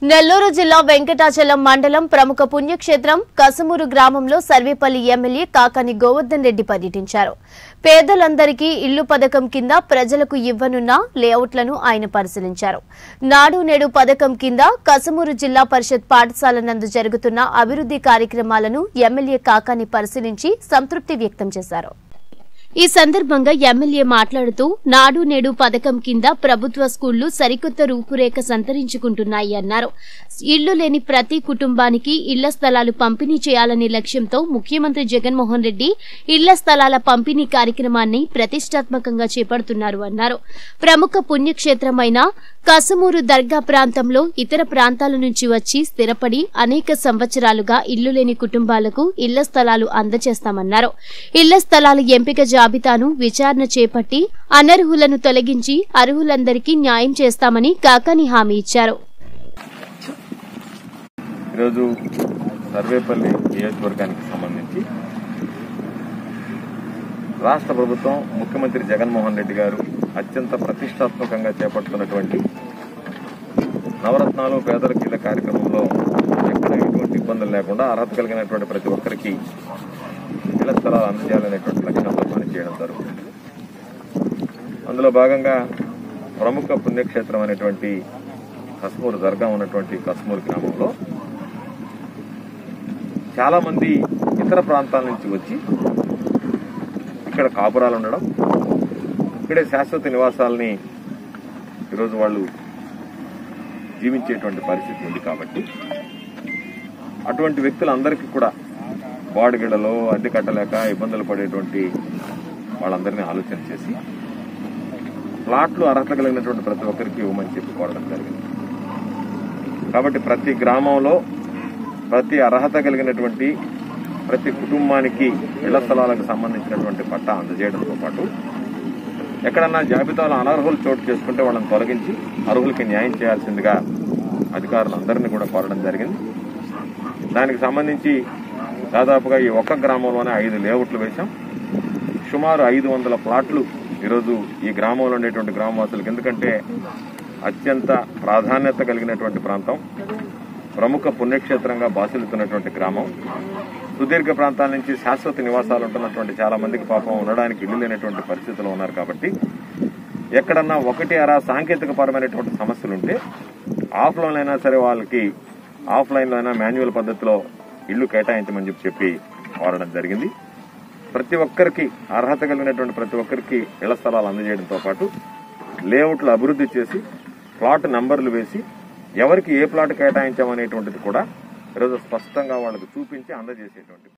నెల్లూరు జిల్లా వెంకటాచలం మండలం ప్రముఖ పుణ్యక్షేత్రం కసమూరు గ్రామంలో సర్వేపల్లి ఎమ్మెల్యే కాకాని గోవర్ధన్ రెడ్డి పర్యటించారు పేదలందరికీ ఇల్లు పథకం కింద ప్రజలకు ఇవ్వనున్న లేఅవుట్లను ఆయన పరిశీలించారు నాడు నేడు పథకం కింద కసమూరు జిల్లా పరిషత్ పాఠశాల నందు జరుగుతున్న అభివృద్ది కార్యక్రమాలను ఎమ్మెల్యే కాకాని పరిశీలించి సంతృప్తి వ్యక్తం చేశారు ఈ సందర్భంగా ఎమ్మెల్యే మాట్లాడుతూ నాడు నేడు పథకం కింద ప్రభుత్వ స్కూళ్లు సరికొత్త రూపురేఖ సంతరించుకుంటున్నాయి అన్నారు ఇళ్లు లేని ప్రతి కుటుంబానికి ఇళ్ల స్థలాలు పంపిణీ చేయాలనే లక్ష్యంతో ముఖ్యమంత్రి జగన్మోహన్ రెడ్డి ఇళ్ల స్థలాల పంపిణీ కార్యక్రమాన్ని ప్రతిష్టాత్మకంగా చేపడుతున్నారు అన్నారు ప్రముఖ పుణ్యక్షేత్రమైన కసమూరు దర్గా ప్రాంతంలో ఇతర ప్రాంతాల నుంచి వచ్చి స్థిరపడి అనేక సంవత్సరాలుగా ఇల్లు లేని కుటుంబాలకు ఇళ్ల స్థలాలు అందజేస్తామన్నారు ఇళ్ల స్థలాల ఎంపిక జాబితాను విచారణ చేపట్టి అనర్హులను తొలగించి అర్హులందరికీ న్యాయం చేస్తామని కాకాని హామీ ఇచ్చారు ఈరోజు సర్వేపల్లి నియోజకవర్గానికి సంబంధించి రాష్ట్ర ప్రభుత్వం ముఖ్యమంత్రి జగన్మోహన్ రెడ్డి గారు అత్యంత ప్రతిష్టాత్మకంగా చేపడుతున్నటువంటి నవరత్నాలు పేదలకు ఇళ్ల కార్యక్రమంలో ఎక్కడ ఎటువంటి ఇబ్బందులు లేకుండా అర్హత కలిగినటువంటి ప్రతి ఒక్కరికి ఇళ్ల స్థలాలు అందజేయాలనేటువంటి లక్ష్యంతో పనిచేయడం జరుగుతుంది అందులో భాగంగా ప్రముఖ పుణ్యక్షేత్రం అనేటువంటి కస్మూరు దర్గా ఉన్నటువంటి కస్మూరు గ్రామంలో చాలా మంది ఇతర ప్రాంతాల నుంచి వచ్చి ఇక్కడ కాపురాలు ఉండడం ఇక్కడే శాశ్వత నివాసాలని ఈరోజు వాళ్ళు జీవించేటువంటి పరిస్థితి ఉంది కాబట్టి అటువంటి వ్యక్తులందరికీ కూడా బాడిగడలో అద్దె కట్టలేక ఇబ్బందులు పడేటువంటి వాళ్ళందరినీ ఆలోచన చేసి ప్లాట్లు అర్హత కలిగినటువంటి ప్రతి ఒక్కరికి ఇవ్వమని చెప్పి కోరడం జరిగింది కాబట్టి ప్రతి గ్రామంలో ప్రతి అర్హత కలిగినటువంటి ప్రతి కుటుంబానికి ఇళ్ల స్థలాలకు సంబంధించినటువంటి పట్టా అందజేయడంతో పాటు ఎక్కడన్నా జాబితాలో అనర్హులు చోటు చేసుకుంటే వాళ్ళని తొలగించి అర్హులకి న్యాయం చేయాల్సిందిగా అధికారులందరినీ కూడా కోరడం జరిగింది దానికి సంబంధించి దాదాపుగా ఈ ఒక్క గ్రామంలోనే ఐదు లేఅవుట్లు వేశాం సుమారు ఐదు వందల ప్లాట్లు ఈరోజు ఈ గ్రామంలో ఉండేటువంటి గ్రామవాసులకు ఎందుకంటే అత్యంత ప్రాధాన్యత కలిగినటువంటి ప్రాంతం ప్రముఖ పుణ్యక్షేత్రంగా బాసిల్లుతున్నటువంటి గ్రామం సుదీర్ఘ ప్రాంతాల నుంచి శాశ్వత నివాసాలు ఉంటున్నటువంటి చాలా మందికి పాపం ఉండడానికి ఇల్లు లేనటువంటి పరిస్థితులు ఉన్నారు కాబట్టి ఎక్కడన్నా ఒకటి అరా సాంకేతిక పరమైనటువంటి సమస్యలు ఉంటే ఆఫ్లైన్ అయినా సరే వాళ్ళకి ఆఫ్లైన్లో అయినా మాన్యువల్ పద్ధతిలో ఇల్లు కేటాయించమని చెప్పి చెప్పి కోరడం జరిగింది ప్రతి ఒక్కరికి అర్హత కలిగినటువంటి ప్రతి ఒక్కరికి ఇళ్ల స్థలాలు అందజేయడంతో పాటు లేఅవుట్లు అభివృద్ధి చేసి ప్లాట్ నంబర్లు వేసి ఎవరికి ఏ ప్లాట్ కేటాయించామనేటువంటిది కూడా ఈరోజు స్పష్టంగా వాళ్ళకు చూపించి అందజేసేటువంటి